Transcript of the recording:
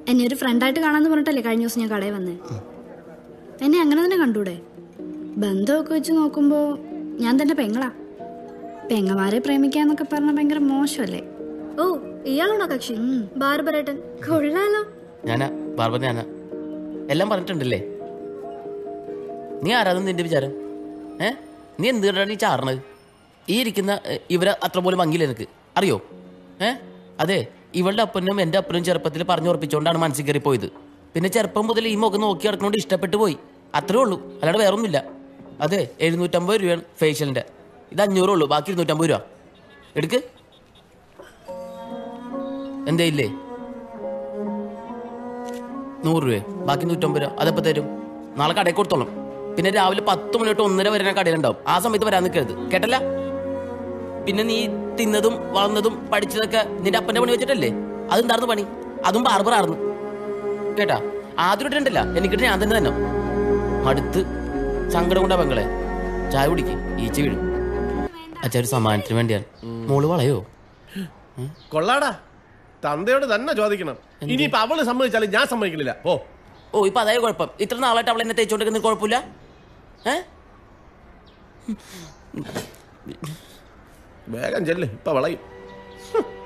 എന്നെ ഒരു ഫ്രണ്ടായിട്ട് കാണാന്ന് പറഞ്ഞിട്ടല്ലേ കഴിഞ്ഞ ദിവസം ഞാൻ കടയിൽ വന്നേ എന്നെ അങ്ങനെ തന്നെ കണ്ടൂടെ ബന്ധമൊക്കെ വെച്ച് നോക്കുമ്പോ ഞാൻ തന്നെ പെങ്ങളാ പെങ്ങമാരെ പ്രേമിക്കാന്നൊക്കെ പറഞ്ഞ ഭയങ്കര മോശമല്ലേ ഓ ഇയാളാണോ കക്ഷി ബാർബറേട്ടൻ കൊള്ളാലോ ഞാനാ പാർവതി ഞാനാ എല്ലാം പറഞ്ഞിട്ടുണ്ടല്ലേ നീ ആരാധന നിന്റെ വിചാരം ഏ നീ എന്ത് കണ്ടാണ് ഈ ചാറണത് ഈ ഇരിക്കുന്ന ഏ, ഇവരെ അത്ര പോലും ഭംഗിയില്ല എനിക്ക് അറിയോ ഏ അതെ ഇവളുടെ അപ്പനും എൻ്റെ അപ്പനും ചെറുപ്പത്തിൽ പറഞ്ഞുറപ്പിച്ചുകൊണ്ടാണ് മനസ്സിൽ കയറി പോയത് പിന്നെ ചെറുപ്പം മുതൽ ഈ മുഖം നോക്കി നടക്കുന്നോണ്ട് ഇഷ്ടപ്പെട്ടു പോയി അത്രേ ഉള്ളൂ അല്ലാതെ വേറൊന്നുമില്ല അതെ എഴുന്നൂറ്റമ്പത് രൂപയാണ് ഫേഷ്യലിൻ്റെ ഇത് അഞ്ഞൂറേ ഉള്ളൂ ബാക്കി ഇരുന്നൂറ്റമ്പത് രൂപ എടുക്ക് എന്തേ ഇല്ലേ നൂറ് രൂപ ബാക്കി നൂറ്റമ്പത് രൂപ അതെപ്പോ തരും നാളെ കടയിൽ കൊടുത്തോളാം പിന്നെ രാവിലെ പത്ത് മണി തൊട്ട് ഒന്നര വരെ ഞാൻ കടയിലുണ്ടാവും ആ സമയത്ത് വരാൻ നിൽക്കരുത് കേട്ടല്ല പിന്നെ നീ തിന്നതും വളർന്നതും പഠിച്ചതൊക്കെ നിന്റെ അപ്പന്റെ പണി വെച്ചിട്ടല്ലേ അതെന്തായിരുന്നു പണി അതും ബാർബർ ആയിരുന്നു കേട്ടാ ആദ്യം ഇട്ടിട്ടുണ്ടല്ല എനിക്കിട്ട് ഞാൻ തന്നെ തന്നെ അടുത്ത് സങ്കടം കൊണ്ടാ പെങ്ങളെ ചായ കുടിക്ക് ഈച്ച വീഴും അച്ഛാ ഒരു സമ്മാനത്തിന് വേണ്ടിയാണ് മോള് വളയോ കൊള്ളാടാ തന്തയോട് തന്നെ ചോദിക്കണം ഇനിയിപ്പൊ അവള് സമ്മതിച്ചാലും ഞാൻ സമ്മതിക്കണില്ല ഓ ഓ ഇപ്പൊ അതേ കുഴപ്പം ഇത്ര നാളായിട്ട് അവൾ എന്നെ തേച്ചോണ്ടിരിക്കുന്ന കുഴപ്പമില്ല ഏ വേഗം ചെല്ല് ഇപ്പൊ വളയും